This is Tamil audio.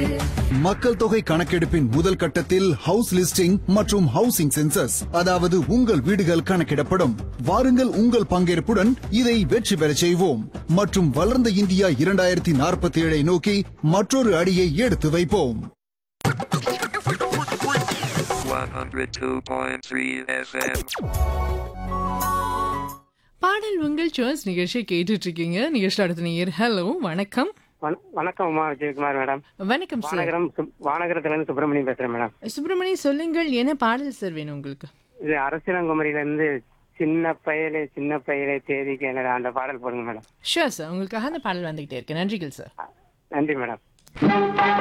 மக்கள் தொகை கணக்கெடுப்பின் முதல் கட்டத்தில் ஹவுஸ் லிஸ்டிங் மற்றும் ஹவுசிங் சென்சஸ் அதாவது உங்கள் வீடுகள் கணக்கிடப்படும் வாருங்கள் உங்கள் பங்கேற்புடன் இதை வெற்றி பெறச் செய்வோம் மற்றும் வளர்ந்த இந்தியா இரண்டாயிரத்தி நாற்பத்தி ஏழை நோக்கி மற்றொரு அடியை எடுத்து வைப்போம் 102.3 FM. பாடல் உங்கள் சாய்ஸ் நிகழ்ச்சியை கேட்டுட்டு இருக்கீங்க நிகழ்ச்சி அடுத்த நேயர் ஹலோ வணக்கம் வண- வணக்கம் உமா விஜயகுமார் மேடம் வணக்கம் சார் வானகரம் சு- வானகரத்துல இருந்து சுப்பிரமணியம் பேசுறேன் மேடம் சுப்பிரமணி சொல்லுங்கள் என்ன பாடல் சார் வேணும் உங்களுக்கு இது அரசியலங்குமரியில இருந்து சின்ன பயலே சின்ன பயலே தேதி கேள அந்த பாடல் போடுங்க மேடம் ஷூர் சார் உங்களுக்காக அந்த பாடல் வந்துகிட்டே இருக்கு நன்றிகள் சார் நன்றி மேடம்